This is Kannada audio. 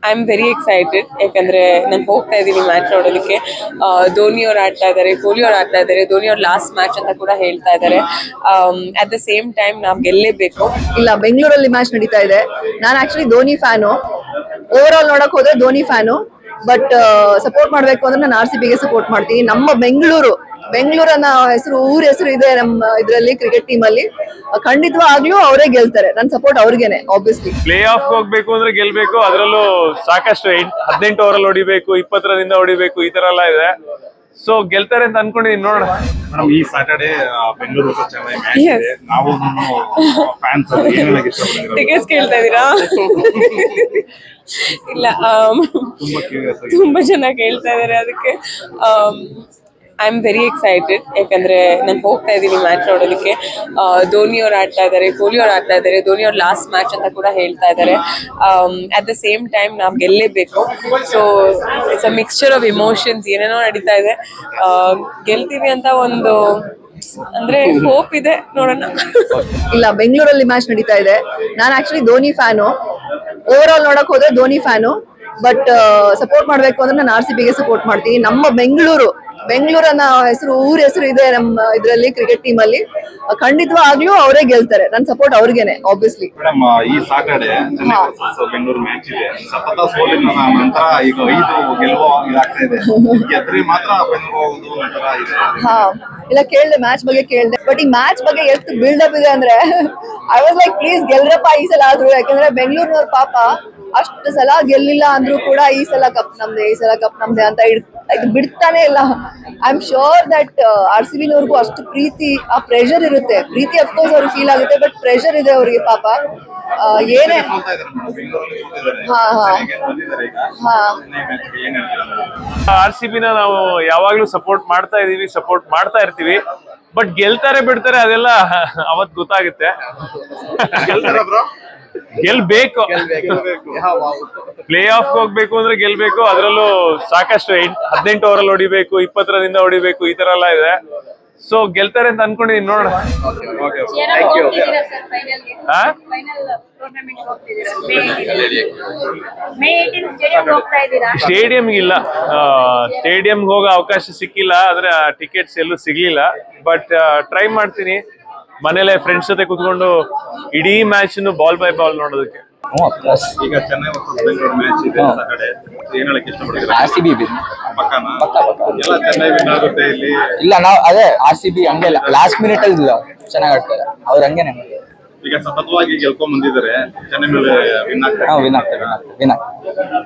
ಐ ಆಮ್ ವೆರಿ ಎಕ್ಸೈಟೆಡ್ ಯಾಕಂದ್ರೆ ನಾನು ಹೋಗ್ತಾ ಇದ್ದೀನಿ ಮ್ಯಾಚ್ ನೋಡೋದಕ್ಕೆ ಆ, ಧೋನಿ ಅವ್ರು ಆಡ್ತಾ ಇದ್ದಾರೆ ಕೊಹ್ಲಿ ಅವ್ರು ಆಡ್ತಾ ಇದ್ದಾರೆ ಧೋನಿ ಅವ್ರ ಲಾಸ್ಟ್ ಮ್ಯಾಚ್ ಅಂತ ಕೂಡ ಹೇಳ್ತಾ ಇದ್ದಾರೆ ಅಟ್ ದ ಸೇಮ್ ಟೈಮ್ ನಾವು ಗೆಲ್ಲೇಬೇಕು ಇಲ್ಲ ಬೆಂಗಳೂರಲ್ಲಿ ಮ್ಯಾಚ್ ನಡೀತಾ ಇದೆ ನಾನು actually Dhoni fan overall ನೋಡಕ್ ಹೋದ್ರೆ ಧೋನಿ ಫ್ಯಾನು ಬಟ್ ಸಪೋರ್ಟ್ ಮಾಡ್ಬೇಕು ಅಂದ್ರೆ ನಾನು ಆರ್ ಸಿ ಬಿಗೆ ಸಪೋರ್ಟ್ ಮಾಡ್ತೀನಿ ನಮ್ಮ ಬೆಂಗಳೂರು ಬೆಂಗಳೂರನ್ನ ಹೆಸರು ಊರ ಹೆಸರು ಇದೆ ನಮ್ಮ ಇದರಲ್ಲಿ ಕ್ರಿಕೆಟ್ ಟೀಮ್ ಅಲ್ಲಿ ಖಂಡಿತವಾಗ್ಲೂ ಅವರೇ ಗೆಲ್ತಾರೆ ನನ್ನ ಸಪೋರ್ಟ್ ಅವ್ರಿಗೇನೆ ಆಬ್ವಿಯಸ್ಲಿ ಪ್ಲೇ ಆಫ್ ಹೋಗ್ಬೇಕು ಅಂದ್ರೆ ಗೆಲ್ಬೇಕು ಅದರಲ್ಲೂ ಸಾಕಷ್ಟು ಎಂಟ್- ಹದಿನೆಂಟು ಓವರಲ್ಲಿ ಹೊಡಿಬೇಕು ಇಪ್ಪತ್ತರಿಂದ ಹೊಡಿಬೇಕು ಈ ತರ ಎಲ್ಲ ಇದೆ ಸೊ ಗೆಲ್ತಾರೆ ಅಂತ ಅನ್ಕೊಂಡಿದೀನಿ ನೋಡೋಣ ಮೇಡಮ್ ಈ Saturday Bengaluru versus Chennai match Yes. ಇದೆ ನಾವು ಫ್ಯಾನ್ಸ್ ಏನ್ ಹೇಳಕ್ ಇಷ್ಟಪಡ್ತೀರಾ ಟಿಕೆಟ್ಸ್ ಕೇಳ್ತಾ ಇದ್ದೀರಾ ಇಲ್ಲ ಆಮ್, ತುಂಬಾ ಕ್ಯೂರಿಯಸ್ ಆಗಿ ತುಂಬಾ ಜನ ಕೇಳ್ತಾ ಇದಾರೆ ಅದಕ್ಕೆ ಐ ಆಮ್ ವೆರಿ ಎಕ್ಸೈಟೆಡ್ ಯಾಕಂದ್ರೆ ನಾನು ಹೋಗ್ತಾ ಇದ್ದೀನಿ ಮ್ಯಾಚ್ ನೋಡೋದಕ್ಕೆ ಆ, ಧೋನಿ ಅವ್ರು ಆಡ್ತಾ ಇದ್ದಾರೆ ಕೊಹ್ಲಿ ಅವ್ರು ಆಡ್ತಾ ಇದ್ದಾರೆ ಧೋನಿ ಅವ್ರ ಲಾಸ್ಟ್ ಮ್ಯಾಚ್ ಅಂತ ಕೂಡ ಹೇಳ್ತಾ ಇದ್ದಾರೆ ಅಟ್ ದ ಸೇಮ್ ಟೈಮ್ ನಾವು ಗೆಲ್ಲೇಬೇಕು so it's a mixture of emotions ಏನೇನೋ ನಡೀತಾ ಇದೆ ಆ, ಗೆಲ್ತೀವಿ ಅಂತ ಒಂದು ಅಂದ್ರೆ ಹೋಪ್ ಇದೆ ನೋಡೋಣ ಇಲ್ಲ ಬೆಂಗಳೂರಲ್ಲಿ ಮ್ಯಾಚ್ ನಡೀತಾ ಇದೆ ನಾನು actually Dhoni fan overall ನೋಡಕ್ ಹೋದ್ರೆ ಧೋನಿ ಫ್ಯಾನು ಬಟ್ ಸಪೋರ್ಟ್ ಮಾಡ್ಬೇಕು ಅಂದ್ರೆ ನಾನು ಆರ್ ಸಿ ಬಿಗೆ ಸಪೋರ್ಟ್ ಮಾಡ್ತೀನಿ ನಮ್ಮ ಬೆಂಗಳೂರು ಬೆಂಗಳೂರನ್ನ ಹೆಸರು ಊರ ಹೆಸರು ಇದೆ ನಮ್ಮ ಇದರಲ್ಲಿ ಕ್ರಿಕೆಟ್ ಟೀಮ್ ಅಲ್ಲಿ ಖಂಡಿತವಾಗ್ಲೂ ಅವರೇ ಗೆಲ್ತಾರೆ ನನ್ನ ಸಪೋರ್ಟ್ ಅವ್ರಿಗೇನೆ ಆಬ್ವಿಯಸ್ಲಿ ಮೇಡಮ್ ಈ Saturday Chennai versus Bengaluru match ಇದೆ ಸತತ ಸೋಲಿನ ನಂತರ ಈಗ ಐದು ಗೆಲುವು ಇದಾಗ್ತಾ ಇದೆ ಗೆದ್ರೆ ಮಾತ್ರ ಬೆಂಗಳೂರು ಹೋಗುದು ನಂತರ ಇದೆ ಹಾ ಇಲ್ಲ ಕೇಳ್ದೆ ಮ್ಯಾಚ್ ಬಗ್ಗೆ ಕೇಳ್ದೆ ಬಟ್ ಈ ಮ್ಯಾಚ್ ಬಗ್ಗೆ ಎಷ್ಟು ಬಿಲ್ಡಪ್ ಇದೆ ಅಂದ್ರೆ ಐ ವಾಸ್ ಲೈಕ್ ಪ್ಲೀಸ್ ಗೆಲ್ರಪ್ಪ ಈ ಸಲ ಆದ್ರು ಯಾಕಂದ್ರೆ ಬೆಂಗಳೂರಿನವ್ರ ಪಾಪ ಅಷ್ಟು ಸಲ ಗೆಲ್ಲಿಲ್ಲ ಅಂದ್ರೂ ಕೂಡ ಈ ಸಲ ಕಪ್ ನಮ್ದೆ ಈ ಸಲ ಕಪ್ ನಮ್ದೆ ಅಂತ ಇಡ್- ಇದು ಬಿಡ್ತಾನೆ ಇಲ್ಲ I am sure that R C ಬಿನವ್ರಿಗೂ ಅಷ್ಟು ಪ್ರೀತಿ ಆ ಪ್ರೆಷರ್ ಇರುತ್ತೆ ಪ್ರೀತಿ ಅಫ್ಕೋರ್ಸ್ ಅವ್ರಿಗೆ ಫೀಲ್ ಆಗುತ್ತೆ ಬಟ್ ಪ್ರೆಷರ್ ಇದೆ ಅವ್ರಿಗೆ ಪಾಪ ಆ, ಏನೇ ಸೋಲ್ತಾ ಇದಾರೆ ಮೇಡಮ್ ಬೆಂಗಳೂರಲ್ಲಿ ಸೋತಿದ್ದಾರೆ ಹಾ, ಹಾ. ಚೆನ್ನೈಗೆ ಬಂದಿದ್ದಾರೆ ಈಗ ಹಾ ಚೆನ್ನೈ ಮ್ಯಾಚ್ಗೆ ಏನ್ ಹೇಳ್ತೀರಾ ಆರ್ ಸಿ ಬಿನ ನಾವು ಯಾವಾಗ್ಲೂ ಸಪೋರ್ಟ್ ಮಾಡ್ತಾ ಇದೀವಿ ಸಪೋರ್ಟ್ ಮಾಡ್ತಾ ಇರ್ತೀವಿ ಬಟ್ ಗೆಲ್ತಾರೆ ಬಿಡ್ತಾರೆ ಅದೆಲ್ಲ ಅವತ್ ಗೊತ್ತಾಗುತ್ತೆ ಬ್ರೋ ಗೆಲ್ಬೇಕು ಪ್ಲೇ ಆಫ್ ಹೋಗ್ಬೇಕು ಅಂದ್ರೆ ಗೆಲ್ಬೇಕು ಅದರಲ್ಲೂ ಸಾಕಷ್ಟು ಎಂಟ್- ಹದಿನೆಂಟು ಓವರಲ್ಲಿ ಹೊಡಿಬೇಕು ಇಪ್ಪತ್ತರಿಂದ ಹೊಡಿಬೇಕು ಈ ತರ ಎಲ್ಲ ಇದೆ ಸೊ ಗೆಲ್ತಾರೆ ಅಂತ ಅನ್ಕೊಂಡಿದೀನಿ ನೋಡೋಣ ಹಾ ಮೇ ಏಟೀನ್ ಸ್ಟೇಡಿಯಂ ಹೋಗ್ತಾ ಇದ್ದೀರಾ ಸ್ಟೇಡಿಯಂ ಇಲ್ಲ ಸ್ಟೇಡಿಯಂ ಹೋಗೋ ಅವಕಾಶ ಸಿಕ್ಕಿಲ್ಲ ಆದ್ರೆ ಟಿಕೆಟ್ಸ್ ಎಲ್ಲೂ ಸಿಗ್ಲಿಲ್ಲ ಬಟ್ ಟ್ರೈ ಮಾಡ್ತೀನಿ ಮನೇಲೆ ಫ್ರೆಂಡ್ಸ್ ಜೊತೆ ಕುತ್ಕೊಂಡು ಇಡೀ ಮ್ಯಾಚ್ ಬಾಲ್ ಬೈ ಬಾಲ್ ನೋಡೋದಕ್ಕೆ ಈಗ ಚೆನ್ನೈ ವರ್ಸಸ್ ಬೆಂಗಳೂರು ಮ್ಯಾಚ್ ಇದೆ ಸ್ಯಾಟರ್ಡೆ ಏನ್ ಹೇಳಕ್ ಇಷ್ಟಪಡ್ತೀರಾ ಆರ್ ಸಿ ಬಿ ಪಕ್ಕನಾ ಎಲ್ಲ ಚೆನ್ನೈ ವಿನ್ ಆಗುತ್ತೆ ಇಲ್ಲಿ ಇಲ್ಲ ನಾವು ಅದೇ ಆರ್ ಸಿ ಬಿ ಹಂಗೆ ಲಾಸ್ಟ್ ಮಿನಿಟ್ ಅಲ್ಲಿ ಚೆನ್ನಾಗಿ ಆಡ್ತಾರೆ ಅವ್ರು ಹಂಗೇನೆ ಈಗ ಸತತವಾಗಿ ಗೆಲ್ಕೊಂಡ್ ಬಂದಿದ್ದಾರೆ ಚೆನ್ನೈ ಮೇಲೆ ವಿನ್ ಆಗ್ತಾರೆ ನಾವು ವಿನ್ ಆಗ್ತೇವೆ ವಿನ್ ಆಗ್ತೇವೆ ವಿನ್ ಆಗ್ತೇವೆ